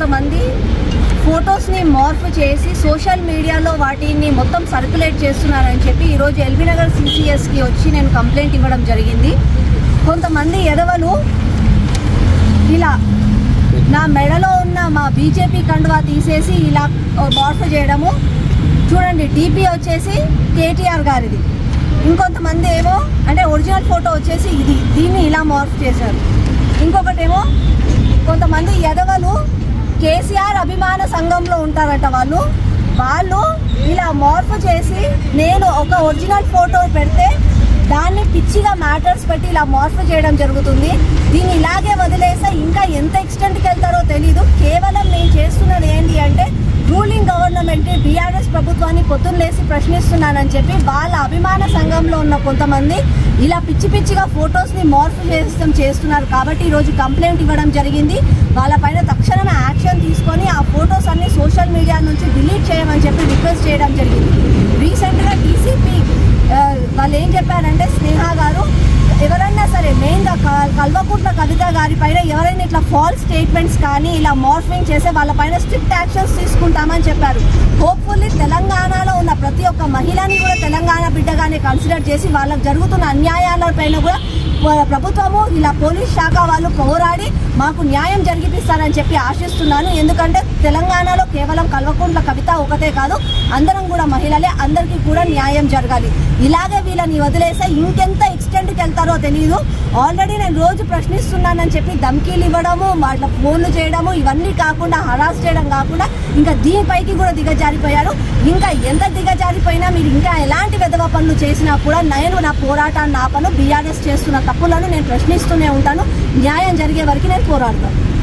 ఇంకొంతమంది ఫొటోస్ని మార్ఫ్ చేసి సోషల్ మీడియాలో వాటిని మొత్తం సర్క్యులేట్ చేస్తున్నారని చెప్పి ఈరోజు ఎల్బీ నగర్ సిసిఎస్కి వచ్చి నేను కంప్లైంట్ ఇవ్వడం జరిగింది కొంతమంది ఎదవలు ఇలా నా మెడలో ఉన్న మా బీజేపీ కండువా తీసేసి ఇలా మార్ఫ్ చేయడము చూడండి డీపీ వచ్చేసి కేటీఆర్ గారిది ఇంకొంతమంది ఏమో అంటే ఒరిజినల్ ఫోటో వచ్చేసి ఇది దీన్ని ఇలా మార్ఫ్ చేశారు ఇంకొకటేమో కొంతమంది ఎదవలు కేసీఆర్ అభిమాన సంఘంలో ఉంటారట వాళ్ళు వాళ్ళు ఇలా మార్ఫ్ చేసి నేను ఒక ఒరిజినల్ ఫోటో పెడితే దాన్ని పిచ్చిగా మ్యాటర్స్ పెట్టి ఇలా మార్ఫ్ చేయడం జరుగుతుంది దీన్ని ఇలాగే వదిలేస్తే ఇంకా ఎంత ఎక్స్టెంట్కి వెళ్తారో తెలీదు కేవలం నేను చేస్తున్నది ఏంటి అంటే రూలింగ్ గవర్నమెంట్ బీఆర్ఎస్ ప్రభుత్వాన్ని పొద్దున్న లేసి ప్రశ్నిస్తున్నానని చెప్పి వాళ్ళ అభిమాన సంఘంలో ఉన్న కొంతమంది ఇలా పిచ్చి పిచ్చిగా ఫొటోస్ని మార్ఫ్ చేస్తాం చేస్తున్నారు కాబట్టి ఈరోజు కంప్లైంట్ ఇవ్వడం జరిగింది వాళ్ళపైన తక్షణమే యాక్షన్ తీసుకొని ఆ ఫొటోస్ అన్ని సోషల్ మీడియా నుంచి డిలీట్ చేయమని చెప్పి రిక్వెస్ట్ చేయడం జరిగింది రీసెంట్గా టీసీపీ వాళ్ళు ఏం చెప్పారంటే స్నేహ గారు ఎవరైనా సరే మెయిన్గా కల్వకుంట్ల కవిత గారి పైన ఎవరైనా ఇట్లా ఫాల్స్ స్టేట్మెంట్స్ కానీ ఇలా మార్ఫింగ్ చేసే వాళ్ళ పైన స్ట్రిక్ట్ యాక్షన్స్ తీసుకుంటామని చెప్పారు హోప్ఫుల్లీ తెలంగాణలో ఉన్న ప్రతి ఒక్క మహిళని కూడా తెలంగాణ బిడ్డగానే కన్సిడర్ చేసి వాళ్ళకి జరుగుతున్న అన్యాయాల పైన కూడా ప్ర- ప్రభుత్వము ఇలా పోలీస్ శాఖ వాళ్ళు పోరాడి మాకు న్యాయం జరిగిపిస్తారని చెప్పి ఆశిస్తున్నాను ఎందుకంటే తెలంగాణలో కేవలం కల్వకుంట్ల కవిత ఒకటే కాదు అందరం కూడా మహిళలే అందరికీ కూడా న్యాయం జరగాలి ఇలాగే వీళ్ళని వదిలేస్తే ఇంకెంత ఎక్స్టెంట్కి వెళ్తారో తెలియదు ఆల్రెడీ నేను రోజు ప్రశ్నిస్తున్నానని చెప్పి ధమ్కీలు ఇవ్వడము వాళ్ళ ఫోన్లు చేయడము ఇవన్నీ కాకుండా హరాస్ చేయడం కాకుండా ఇంకా దీనిపైకి కూడా దిగజారిపోయారు ఇంకా ఎంత దిగజారిపోయినా మీరు ఇంకా ఎలాంటి విధవ పనులు చేసినా కూడా నేను నా పోరాటాన్ని ఆపను బీఆర్ఎస్ చేస్తున్న తప్పులను నేను ప్రశ్నిస్తూనే ఉంటాను న్యాయం జరిగే వరకు నేను పోరాడతాను